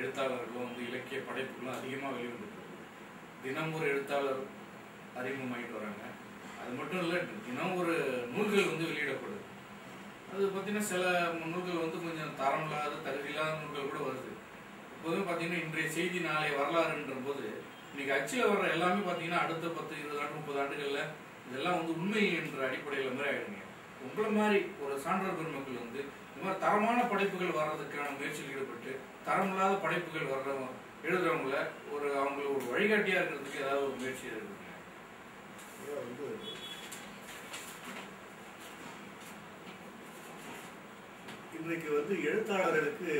எழுத்தாளர்களும் வந்து இலக்கிய படைப்புகளும் அதிகமாக வெளிவந்துருக்கு தினம் ஒரு எழுத்தாளர் அறிமுகமாயிட்டு வராங்க அது மட்டும் இல்லை தினம் ஒரு நூல்கள் வந்து வெளியிடப்படுது அது பார்த்தீங்கன்னா சில நூல்கள் வந்து கொஞ்சம் தரம் இல்லாத தகுதி இல்லாத நூல்கள் கூட வருது இப்போதும் பார்த்தீங்கன்னா இன்றைய செய்தி நாளை வரலாறுன்ற போது இன்னைக்கு அச்சில் வர்ற எல்லாமே பார்த்தீங்கன்னா அடுத்த பத்து இருபது ஆண்டு முப்பது ஆண்டுகளில் இதெல்லாம் வந்து உண்மை என்ற அடிப்படையில் மாதிரி ஆயிடுங்க உங்களை மாதிரி ஒரு சான்றோர் பெருமக்கள் வந்து இந்த மாதிரி தரமான படைப்புகள் வர்றதுக்கான முயற்சியில் ஈடுபட்டு தரமில்லாத படைப்புகள் வர்றவங்க எழுதுறவங்கள ஒரு அவங்கள ஒரு வழிகாட்டியா இருக்கிறதுக்கு ஏதாவது ஒரு முயற்சி இருக்குங்க ஐயா வந்து இன்றைக்கு வந்து எழுத்தாளர்களுக்கு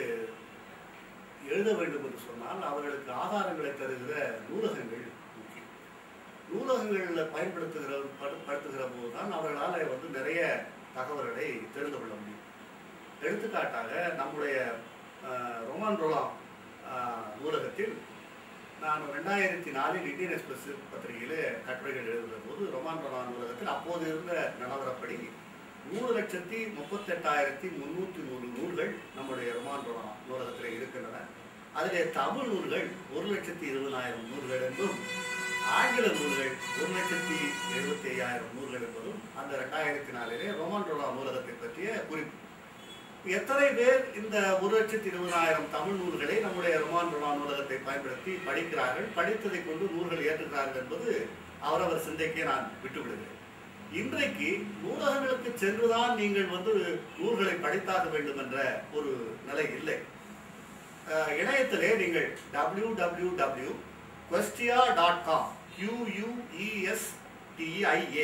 எழுத வேண்டும் என்று சொன்னால் அவர்களுக்கு ஆதாரங்களை தருகிற நூலகங்கள் முக்கியம் நூலகங்களில் பயன்படுத்துகிற படு- படுத்துகிற போது தான் அவர்களால் வந்து நிறைய தகவல்களை தெரிந்து கொள்ள முடியும் எடுத்துக்காட்டாக நம்முடைய அஹ், ரொமான் ரோலாம் அஹ், நூலகத்தில் நான் ரெண்டாயிரத்தி நாலில் இந்தியன் எக்ஸ்பிரஸ் பத்திரிகையில் கட்டுரைகள் எழுதுகிற போது ரொமான் ரோலான் நூலகத்தில் அப்போது இருந்த நிலவரப்படி மூணு லட்சத்தி முப்பத்தெட்டாயிரத்தி முந்நூற்றி நூறு நூல்கள் நம்முடைய ரொமான் ரோலான் நூலகத்தில் இருக்கின்றன அதிலே தமிழ் நூல்கள் ஒரு லட்சத்தி இருபதாயிரம் நூல்கள் என்றும் ஆங்கில நூல்கள் ஒரு லட்சத்தி எழுபத்தி ஐயாயிரம் நூல்கள் என்பதும் அந்த ரெண்டாயிரத்தி நாலிலே ரொமான் ரோலான் நூலகத்தை பற்றிய குறிப்பு எத்தனை பேர் இந்த ஒரு லட்சத்தி இருபதாயிரம் தமிழ் நூல்களை நம்முடைய ரொமான் ரொமான் நூலகத்தை பயன்படுத்தி படிக்கிறார்கள் படித்ததை கொண்டு நூல்கள் ஏற்றுகிறார்கள் என்பது அவரவர் சிந்தைக்கே நான் விட்டுவிடுகிறேன் இன்றைக்கு நூலகங்களுக்கு சென்றுதான் நீங்கள் வந்து நூல்களை படித்தாக வேண்டும் என்ற ஒரு நிலை இல்லை அஹ், இணையத்திலே நீங்கள் W W W கொஸ்டியா dot com கியூயூஇஎஸ்டிஐஏ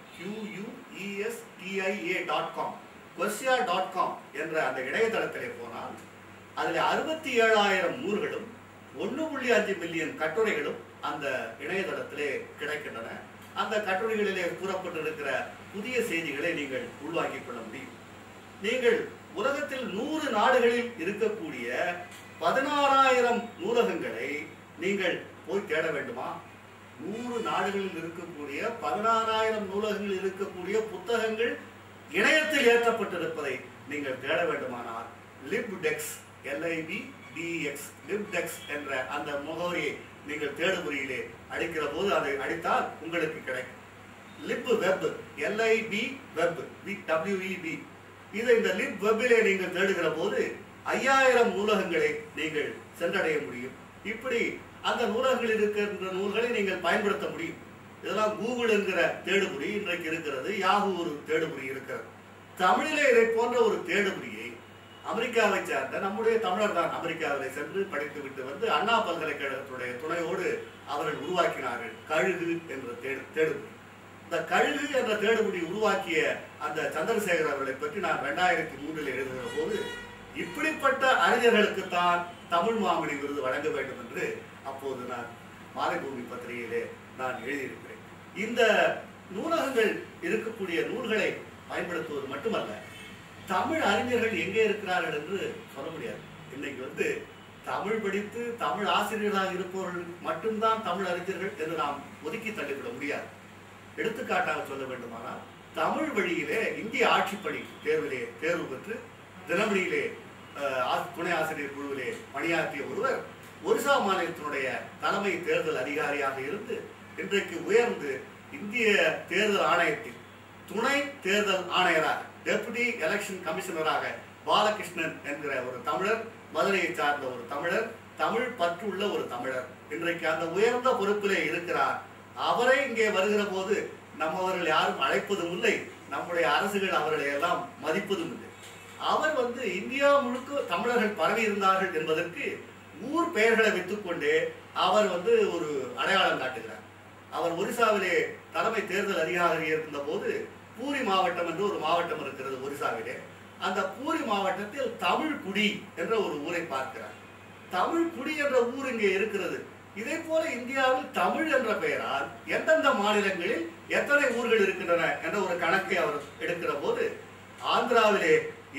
கியூயூஇஎஸ்டிஐஏ dot com கொஸ்டியா dot com என்ற அந்த இணையதளத்திலே போனால் அதில் அறுபத்தி ஏழாயிரம் நூல்களும் ஒன்று புள்ளி அஞ்சு மில்லியன் கட்டுரைகளும் அந்த இணையதளத்திலே கிடைக்கின்றன அந்த கட்டுரைகளிலே கூறப்பட்டிருக்கிற புதிய செய்திகளை நீங்கள் உள்வாங்கிக் கொள்ள முடியும் நீங்கள் உலகத்தில் நூறு நாடுகளில் இருக்கக்கூடிய பதினாறாயிரம் நூலகங்களை நீங்கள் போய் தேட வேண்டுமா நூறு நாடுகளில் இருக்கக்கூடிய பதினாறாயிரம் நூலகங்களில் இருக்கக்கூடிய புத்தகங்கள் இணையத்தில் ஏற்றப்பட்டிருப்பதை நீங்கள் தேட வேண்டுமானால் லிப்டெக்ஸ் எல்ஐபி டிஎக்ஸ் லிப்டெக்ஸ் என்ற அந்த முகவரியை நீங்கள் தேடுபொறியிலே அடிக்கிற போது அதை அடித்தால் உங்களுக்கு கிடைக்கும் lib web L I B web W E B இதை இந்த லிப் வெப்பிலே நீங்கள் தேடுகிற போது ஐயாயிரம் நூலகங்களை நீங்கள் சென்றடைய முடியும் இப்படி அந்த நூலகங்களில் இருக்கின்ற நூல்களை நீங்கள் பயன்படுத்த முடியும் இதெல்லாம் கூகுள் என்கிற தேடுபொறி இன்றைக்கு இருக்கிறது யாஹூ ஒரு தேடுபொறி இருக்கிறது தமிழிலே இதை போன்ற ஒரு தேடுபொறியை அமெரிக்காவை சேர்ந்த நம்முடைய தமிழர் தான் அமெரிக்காவிலே சென்று படித்துவிட்டு வந்து அண்ணா பல்கலைக்கழகத்துடைய துணையோடு அவர்கள் உருவாக்கினார்கள் கழுகு என்ற தேடு தேடுபொறி இந்த கழுகு என்ற தேடுபொறி உருவாக்கிய அந்த சந்திரசேகர் அவர்களை பற்றி நான் ரெண்டாயிரத்தி மூன்றில் எழுதுகிற போது இப்படிப்பட்ட அறிஞர்களுக்குத்தான் தமிழ் மாமணி விருது வழங்க வேண்டும் என்று அப்போது நான் மாலைபூமி பத்திரிகையிலே நான் எழுதியிருக்கிறேன் இந்த நூலகங்கள் இருக்கக்கூடிய நூல்களை பயன்படுத்துவது மட்டுமல்ல தமிழ் அறிஞர்கள் எங்கே இருக்கிறார்கள் என்று சொல்ல முடியாது இன்னைக்கு வந்து தமிழ் படித்து தமிழ் ஆசிரியர்களாக இருப்பவர்கள் மட்டும்தான் தமிழ் அறிஞர்கள் என்று நாம் ஒதுக்கி தள்ளிவிட முடியாது எடுத்துக்காட்டாக சொல்ல வேண்டுமானால் தமிழ் வழியிலே இந்திய ஆட்சிப்பணி தேர்விலே தேர்வு பெற்று தினமணியிலே அஹ், ஆ- துணை ஆசிரியர் குழுவிலே பணியாற்றிய ஒருவர் ஒரிசா மாநிலத்தினுடைய தலைமை தேர்தல் அதிகாரியாக இருந்து இன்றைக்கு உயர்ந்து இந்திய தேர்தல் ஆணையத்தில் துணை தேர்தல் ஆணையராக டெபுட்டி எலெக்ஷன் கமிஷனராக பாலகிருஷ்ணன் என்கிற ஒரு தமிழர் மதுரையை சார்ந்த ஒரு தமிழர் தமிழ் பற்றுள்ள ஒரு தமிழர் இன்றைக்கு அந்த உயர்ந்த பொறுப்பிலே இருக்கிறார் அவரை இங்கே வருகிற போது நம்மவர்கள் யாரும் அழைப்பதும் இல்லை நம்முடைய அரசுகள் அவர்களை எல்லாம் மதிப்பதும் இல்லை அவர் வந்து இந்தியா முழுக்க தமிழர்கள் பரவி இருந்தார்கள் என்பதற்கு ஊர் பெயர்களை வைத்துக்கொண்டே அவர் வந்து ஒரு அடையாளம் காட்டுகிறார் அவர் ஒரிசாவிலே தலைமை தேர்தல் அதிகாரி இருந்த போது பூரி மாவட்டம் என்று ஒரு மாவட்டம் இருக்கிறது ஒரிசாவிலே அந்த பூரி மாவட்டத்தில் தமிழ் குடி என்ற ஒரு ஊரை பார்க்கிறார் தமிழ் குடி என்ற ஊர் இங்கே இருக்கிறது இதே போல இந்தியாவில் தமிழ் என்ற பெயரால் எந்தெந்த மாநிலங்களில் எத்தனை ஊர்கள் இருக்கின்றன என்ற ஒரு கணக்கை அவர் எடுக்கிற போது ஆந்திராவிலே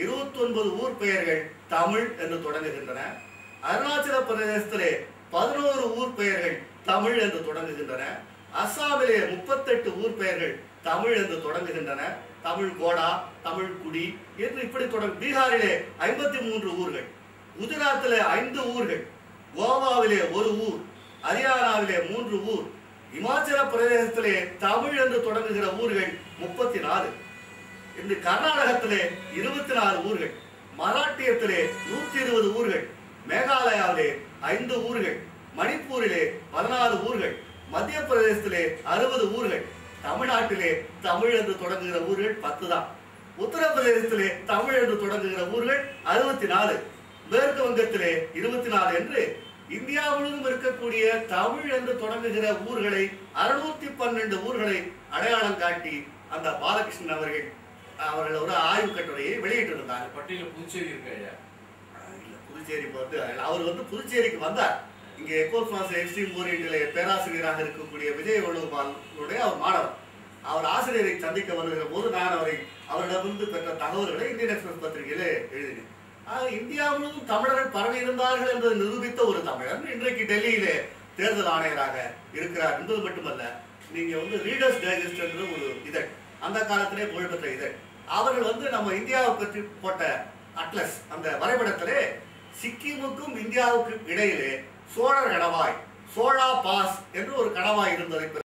29 ஊர் பெயர்கள் தமிழ் என்று தொடங்குகின்றன அருணாச்சல பிரதேசத்திலே பதினோரு ஊர் பெயர்கள் தமிழ் என்று தொடங்குகின்றன அஸ்ஸாமிலே முப்பத்தெட்டு ஊர் பெயர்கள் தமிழ் என்று தொடங்குகின்றன தமிழ் கோடா தமிழ் குடி என்று இப்படி தொடங்கும் பீகாரிலே ஐம்பத்தி மூன்று ஊர்கள் குஜராத்திலே ஐந்து ஊர்கள் கோவாவிலே ஒரு ஊர் ஹரியானாவிலே மூன்று ஊர் இமாச்சல பிரதேசத்திலே தமிழ் என்று தொடங்குகிற ஊர்கள் முப்பத்தி நாலு இன்று கர்நாடகத்திலே இருபத்தி நாலு ஊர்கள் மராட்டியத்திலே நூற்றி இருபது ஊர்கள் மேகாலயாவிலே ஐந்து ஊர்கள் மணிப்பூரிலே பதினாலு ஊர்கள் மத்திய பிரதேசத்திலே அறுபது ஊர்கள் தமிழ்நாட்டிலே தமிழ் என்று தொடங்குகிற ஊர்கள் பத்து தான் உத்தரப்பிரதேசத்திலே தமிழ் என்று தொடங்குகிற ஊர்கள் அறுபத்தி நாலு மேற்கு வங்கத்திலே இருபத்தி நாலு என்று இந்தியா முழுவதும் இருக்கக்கூடிய தமிழ் என்று தொடங்குகிற ஊர்களை அறுநூத்தி பன்னெண்டு ஊர்களை அடையாளம் காட்டி அந்த பாலகிருஷ்ணன் அவர்கள் அவர்கள் ஒரு ஆய்வு கட்டுரையை வெளியிட்டிருந்தார் அந்த பட்டியல புதுச்சேரி இருக்கு ஐயா இல்ல, புதுச்சேரி இப்ப வந்து அவர் வந்து புதுச்சேரிக்கு வந்தார் இங்க எக்கோ பிரான்ஸ் எக்ஸ்ட்ரீம் ஓரியண்டிலே பேராசிரியராக இருக்கக்கூடிய விஜய் வேணுகோபாலுடைய அவர் மாணவர் அவர் ஆசிரியரை சந்திக்க வருகிற போது நான் அவரை அவரிடமிருந்து பெற்ற தகவல்களை இந்தியன் எக்ஸ்பிரஸ் பத்திரிகையிலே எழுதினேன் ஆக, இந்தியா முழுவதும் தமிழர்கள் பரவி இருந்தார்கள் என்பதை நிரூபித்த ஒரு தமிழன் இன்றைக்கு டெல்லியிலே தேர்தல் ஆணையராக இருக்கிறார் என்பது மட்டுமல்ல நீங்க வந்து ரீடர்ஸ் டைஜஸ்ட் என்ற ஒரு இதழ் அந்த காலத்திலே புகழ்பெற்ற இதழ் அவர்கள் வந்து நம்ம இந்தியாவை பற்றி போட்ட அட்லஸ் அந்த வரைபடத்திலே சிக்கிமுக்கும் இந்தியாவுக்கும் இடையிலே சோழர் கணவாய் சோழா பாஸ் என்று ஒரு கணவாய் இருந்ததை